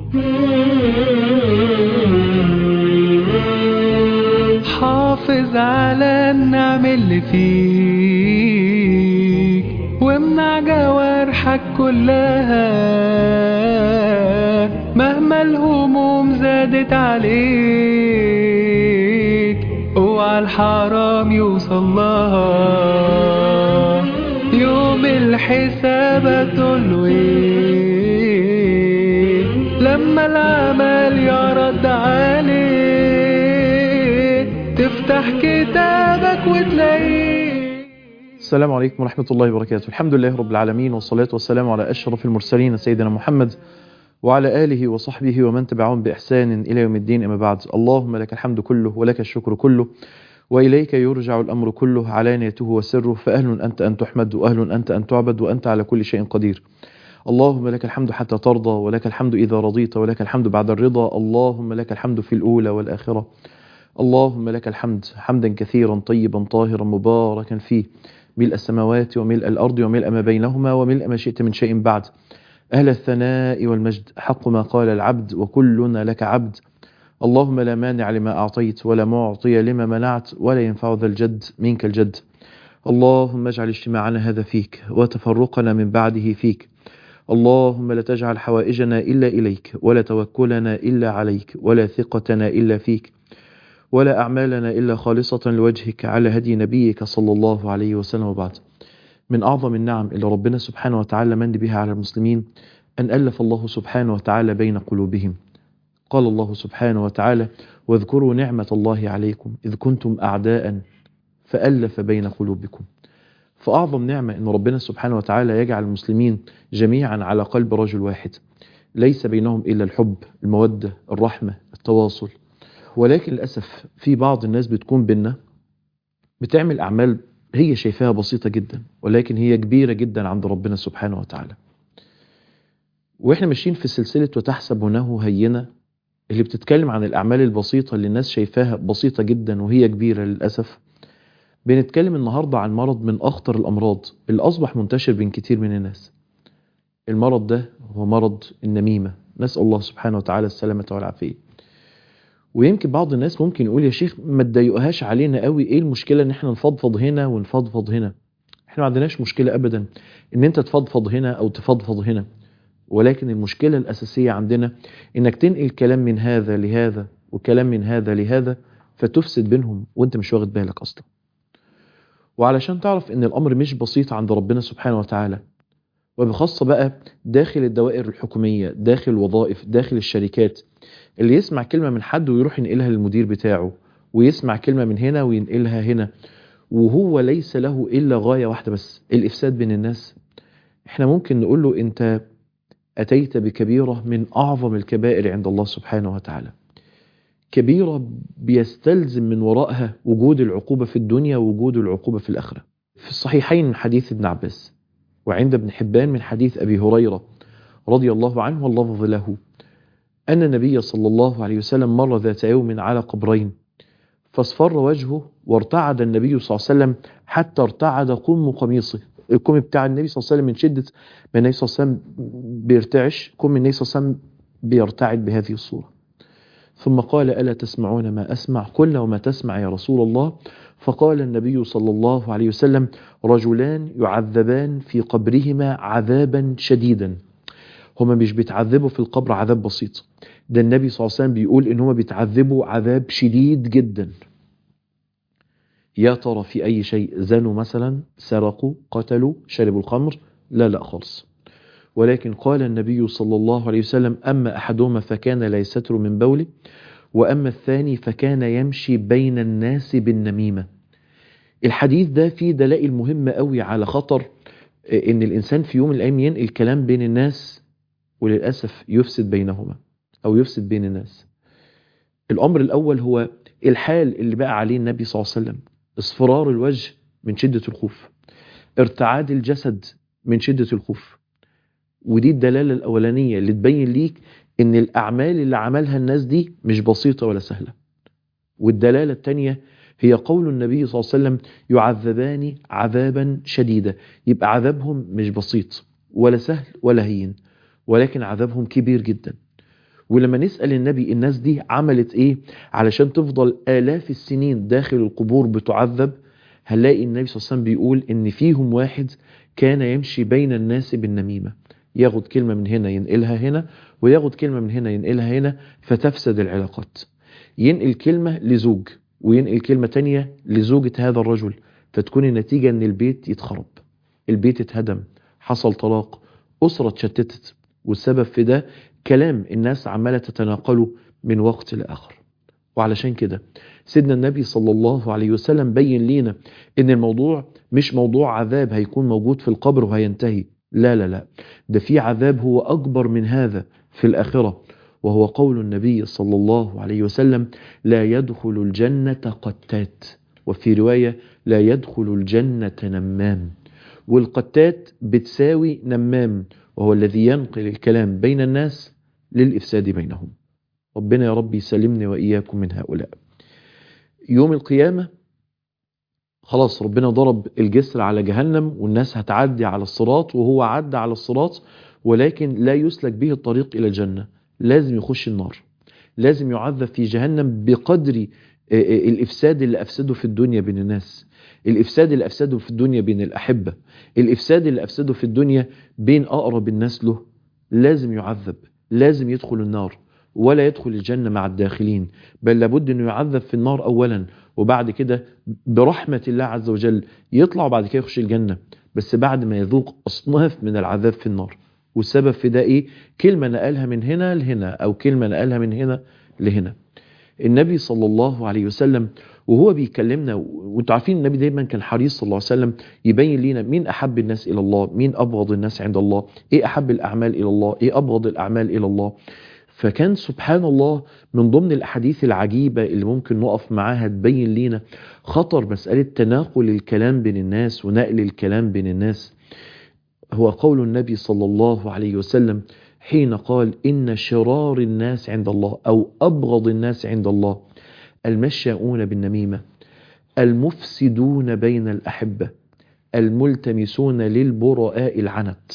حافظ على النعم اللي فيك وامنع جوارحك كلها مهما الهموم زادت عليك اوعى الحرام يوصل لها يوم الحساب هتقوله ايه لما العمل يرد عليك تفتح كتابك وتلاقيه السلام عليكم ورحمة الله وبركاته الحمد لله رب العالمين والصلاة والسلام على أشرف المرسلين سيدنا محمد وعلى آله وصحبه ومن تبعهم بإحسان إلى يوم الدين أما بعد اللهم لك الحمد كله ولك الشكر كله وإليك يرجع الأمر كله علانيته وسره فأهل أنت أن تحمد وأهل أنت أن تعبد وأنت على كل شيء قدير اللهم لك الحمد حتى ترضى ولك الحمد إذا رضيت ولك الحمد بعد الرضا اللهم لك الحمد في الأولى والآخرة اللهم لك الحمد حمدا كثيرا طيبا طاهرا مباركا فيه ملء السماوات وملء الأرض وملء ما بينهما وملء ما شئت من شيء بعد أهل الثناء والمجد حق ما قال العبد وكلنا لك عبد اللهم لا مانع لما أعطيت ولا معطي لما منعت ولا ينفع ذا الجد منك الجد اللهم اجعل اجتماعنا هذا فيك وتفرقنا من بعده فيك اللهم لا تجعل حوائجنا إلا إليك ولا توكلنا إلا عليك ولا ثقتنا إلا فيك ولا أعمالنا إلا خالصة لوجهك على هدي نبيك صلى الله عليه وسلم وبعد من أعظم النعم اللي ربنا سبحانه وتعالى من بها على المسلمين أن ألف الله سبحانه وتعالى بين قلوبهم قال الله سبحانه وتعالى واذكروا نعمة الله عليكم إذ كنتم أعداء فألف بين قلوبكم فأعظم نعمة أن ربنا سبحانه وتعالى يجعل المسلمين جميعا على قلب رجل واحد ليس بينهم إلا الحب المودة الرحمة التواصل ولكن للأسف في بعض الناس بتكون بينا بتعمل أعمال هي شايفاها بسيطة جدا ولكن هي كبيرة جدا عند ربنا سبحانه وتعالى وإحنا ماشيين في سلسلة وتحسبونه هينة اللي بتتكلم عن الأعمال البسيطة اللي الناس شايفاها بسيطة جدا وهي كبيرة للأسف بنتكلم النهاردة عن مرض من أخطر الأمراض اللي أصبح منتشر بين كتير من الناس المرض ده هو مرض النميمة نسأل الله سبحانه وتعالى السلامة والعافية ويمكن بعض الناس ممكن يقول يا شيخ ما تضايقوهاش علينا قوي ايه المشكله ان احنا نفضفض هنا ونفضفض هنا احنا ما عندناش مشكله ابدا ان انت تفضفض هنا او تفضفض هنا ولكن المشكله الاساسيه عندنا انك تنقل كلام من هذا لهذا وكلام من هذا لهذا فتفسد بينهم وانت مش واخد بالك اصلا وعلشان تعرف ان الامر مش بسيط عند ربنا سبحانه وتعالى وبخاصة بقى داخل الدوائر الحكومية داخل الوظائف داخل الشركات اللي يسمع كلمة من حد ويروح ينقلها للمدير بتاعه ويسمع كلمة من هنا وينقلها هنا وهو ليس له إلا غاية واحدة بس الإفساد بين الناس احنا ممكن نقول له انت أتيت بكبيرة من أعظم الكبائر عند الله سبحانه وتعالى كبيرة بيستلزم من وراءها وجود العقوبة في الدنيا ووجود العقوبة في الآخرة في الصحيحين من حديث ابن عباس وعند ابن حبان من حديث أبي هريرة رضي الله عنه واللفظ له أن النبي صلى الله عليه وسلم مر ذات يوم على قبرين فاصفر وجهه وارتعد النبي صلى الله عليه وسلم حتى ارتعد قم قميصه الكم بتاع النبي صلى الله عليه وسلم من شدة ما النبي صلى الله عليه وسلم بيرتعش كم النبي صلى الله عليه وسلم بيرتعد بهذه الصورة ثم قال ألا تسمعون ما أسمع قلنا وما تسمع يا رسول الله فقال النبي صلى الله عليه وسلم رجلان يعذبان في قبرهما عذابا شديدا هما مش بيتعذبوا في القبر عذاب بسيط ده النبي صلى الله عليه وسلم بيقول ان هما بيتعذبوا عذاب شديد جدا يا ترى في اي شيء زنوا مثلا سرقوا قتلوا شربوا الخمر لا لا خالص ولكن قال النبي صلى الله عليه وسلم اما احدهما فكان لا يستر من بوله واما الثاني فكان يمشي بين الناس بالنميمه الحديث ده فيه دلائل مهمه قوي على خطر ان الانسان في يوم من الايام ينقل كلام بين الناس وللأسف يفسد بينهما أو يفسد بين الناس الأمر الأول هو الحال اللي بقى عليه النبي صلى الله عليه وسلم اصفرار الوجه من شدة الخوف ارتعاد الجسد من شدة الخوف ودي الدلالة الأولانية اللي تبين ليك ان الأعمال اللي عملها الناس دي مش بسيطة ولا سهلة والدلالة الثانية هي قول النبي صلى الله عليه وسلم يعذبان عذابا شديدا يبقى عذابهم مش بسيط ولا سهل ولا هين ولكن عذابهم كبير جدا ولما نسأل النبي الناس دي عملت ايه علشان تفضل آلاف السنين داخل القبور بتعذب هنلاقي النبي صلى الله عليه وسلم بيقول ان فيهم واحد كان يمشي بين الناس بالنميمة ياخد كلمة من هنا ينقلها هنا وياخد كلمة من هنا ينقلها هنا فتفسد العلاقات ينقل كلمة لزوج وينقل كلمة تانية لزوجة هذا الرجل فتكون النتيجة ان البيت يتخرب البيت اتهدم حصل طلاق أسرة اتشتتت والسبب في ده كلام الناس عمالة تتناقله من وقت لآخر وعلشان كده سيدنا النبي صلى الله عليه وسلم بين لينا ان الموضوع مش موضوع عذاب هيكون موجود في القبر وهينتهي لا لا لا ده في عذاب هو أكبر من هذا في الآخرة وهو قول النبي صلى الله عليه وسلم لا يدخل الجنة قتات وفي رواية لا يدخل الجنة نمام والقتات بتساوي نمام وهو الذي ينقل الكلام بين الناس للإفساد بينهم ربنا يا رب يسلمني وإياكم من هؤلاء يوم القيامة خلاص ربنا ضرب الجسر على جهنم والناس هتعدي على الصراط وهو عدى على الصراط ولكن لا يسلك به الطريق إلى الجنة لازم يخش النار لازم يعذب في جهنم بقدر الإفساد اللي أفسده في الدنيا بين الناس الإفساد اللي أفسده في الدنيا بين الأحبة الإفساد اللي أفسده في الدنيا بين أقرب الناس له لازم يعذب لازم يدخل النار ولا يدخل الجنة مع الداخلين بل لابد أنه يعذب في النار أولا وبعد كده برحمة الله عز وجل يطلع وبعد كده يخش الجنة بس بعد ما يذوق أصناف من العذاب في النار والسبب في ده إيه كلمة نقلها من هنا لهنا أو كلمة نقلها من هنا لهنا النبي صلى الله عليه وسلم وهو بيكلمنا وانتوا عارفين النبي دايما كان حريص صلى الله عليه وسلم يبين لنا مين احب الناس الى الله مين ابغض الناس عند الله ايه احب الاعمال الى الله ايه ابغض الاعمال الى الله فكان سبحان الله من ضمن الاحاديث العجيبه اللي ممكن نقف معاها تبين لنا خطر مساله تناقل الكلام بين الناس ونقل الكلام بين الناس هو قول النبي صلى الله عليه وسلم حين قال إن شرار الناس عند الله أو أبغض الناس عند الله المشاؤون بالنميمة المفسدون بين الأحبة الملتمسون للبراء العنت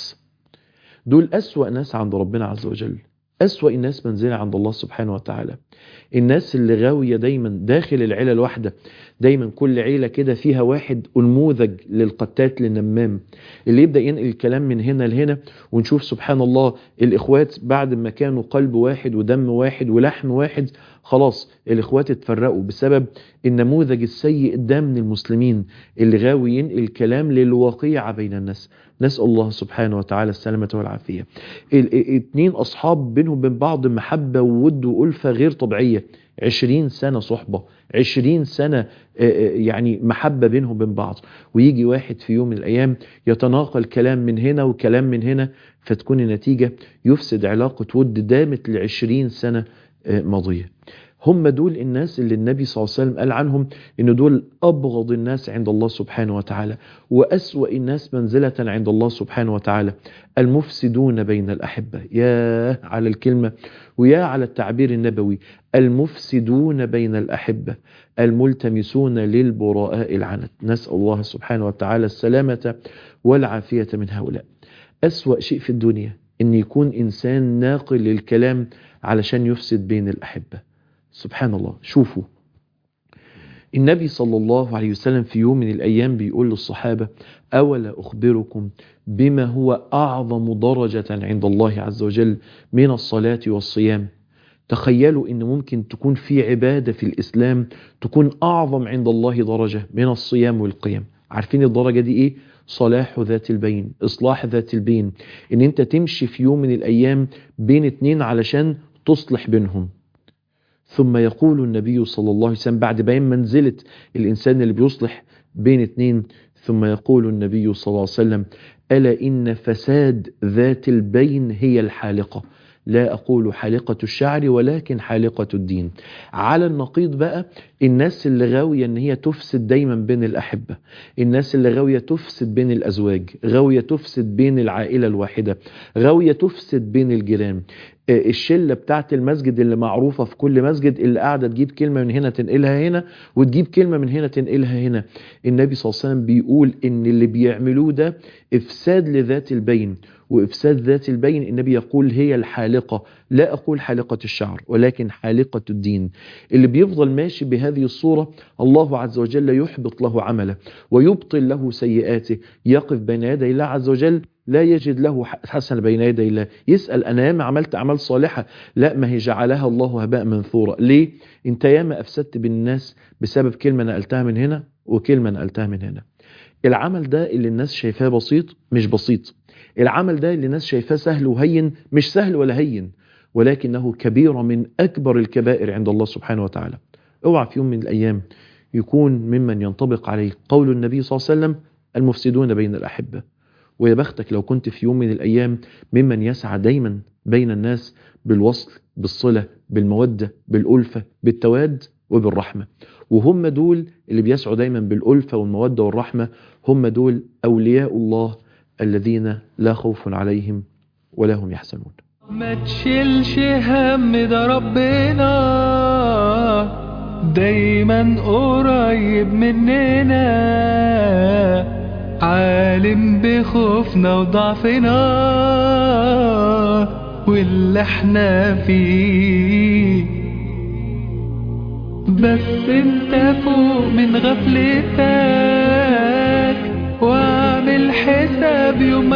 دول أسوأ ناس عند ربنا عز وجل أسوأ الناس منزلة عند الله سبحانه وتعالى الناس اللي غاوية دايما داخل العيلة الواحدة دايما كل عيلة كده فيها واحد أنموذج للقتات للنمام اللي يبدأ ينقل الكلام من هنا لهنا ونشوف سبحان الله الإخوات بعد ما كانوا قلب واحد ودم واحد ولحم واحد خلاص الإخوات اتفرقوا بسبب النموذج السيء ده من المسلمين اللي غاوي ينقل الكلام للواقيع بين الناس نسأل الله سبحانه وتعالى السلامة والعافية اتنين أصحاب بينهم بين بعض محبة وود وألفة غير طبيعية عشرين سنة صحبة عشرين سنة يعني محبة بينهم وبين بعض ويجي واحد في يوم من الأيام يتناقل كلام من هنا وكلام من هنا فتكون النتيجة يفسد علاقة ود دامت لعشرين سنة ماضية هم دول الناس اللي النبي صلى الله عليه وسلم قال عنهم ان دول ابغض الناس عند الله سبحانه وتعالى واسوا الناس منزله عند الله سبحانه وتعالى المفسدون بين الاحبه يا على الكلمه ويا على التعبير النبوي المفسدون بين الاحبه الملتمسون للبراء العنت نسال الله سبحانه وتعالى السلامه والعافيه من هؤلاء اسوا شيء في الدنيا ان يكون انسان ناقل للكلام علشان يفسد بين الاحبه سبحان الله شوفوا النبي صلى الله عليه وسلم في يوم من الأيام بيقول للصحابة أولا أخبركم بما هو أعظم درجة عند الله عز وجل من الصلاة والصيام تخيلوا ان ممكن تكون في عبادة في الإسلام تكون أعظم عند الله درجة من الصيام والقيام عارفين الدرجة دي إيه؟ صلاح ذات البين إصلاح ذات البين إن أنت تمشي في يوم من الأيام بين اتنين علشان تصلح بينهم ثم يقول النبي صلى الله عليه وسلم بعد بيان منزلة الإنسان اللي بيصلح بين اتنين ثم يقول النبي صلى الله عليه وسلم ألا إن فساد ذات البين هي الحالقة لا أقول حالقة الشعر ولكن حالقة الدين على النقيض بقى الناس اللي غاوية ان هي تفسد دايما بين الأحبة الناس اللي غاوية تفسد بين الأزواج غاوية تفسد بين العائلة الواحدة غاوية تفسد بين الجيران آه، الشله بتاعت المسجد اللي معروفه في كل مسجد اللي قاعده تجيب كلمه من هنا تنقلها هنا وتجيب كلمه من هنا تنقلها هنا النبي صلى الله عليه وسلم بيقول ان اللي بيعملوه ده افساد لذات البين وافساد ذات البين النبي يقول هي الحالقه لا اقول حالقه الشعر ولكن حالقه الدين اللي بيفضل ماشي بهذه الصوره الله عز وجل يحبط له عمله ويبطل له سيئاته يقف بين يدي الله عز وجل لا يجد له حسن بين يدي الله يسأل أنا ياما عملت أعمال صالحة لا ما هي جعلها الله هباء منثورا ليه انت ياما أفسدت بالناس بسبب كلمة نقلتها من هنا وكلمة نقلتها من هنا العمل ده اللي الناس شايفاه بسيط مش بسيط العمل ده اللي الناس شايفاه سهل وهين مش سهل ولا هين ولكنه كبير من أكبر الكبائر عند الله سبحانه وتعالى اوعى في يوم من الأيام يكون ممن ينطبق عليه قول النبي صلى الله عليه وسلم المفسدون بين الأحبة ويا بختك لو كنت في يوم من الأيام ممن يسعى دايما بين الناس بالوصل بالصلة بالمودة بالألفة بالتواد وبالرحمة وهم دول اللي بيسعوا دايما بالألفة والمودة والرحمة هم دول أولياء الله الذين لا خوف عليهم ولا هم يحزنون ما تشيلش هم ده ربنا دايما قريب مننا عالم بخوفنا وضعفنا واللي احنا فيه بس انت فوق من غفلتك واعمل حساب يوم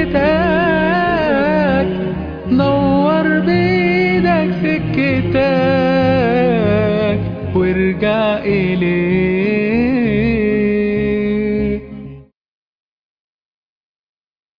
اخرتك نور بيدك سكتك وارجع اليه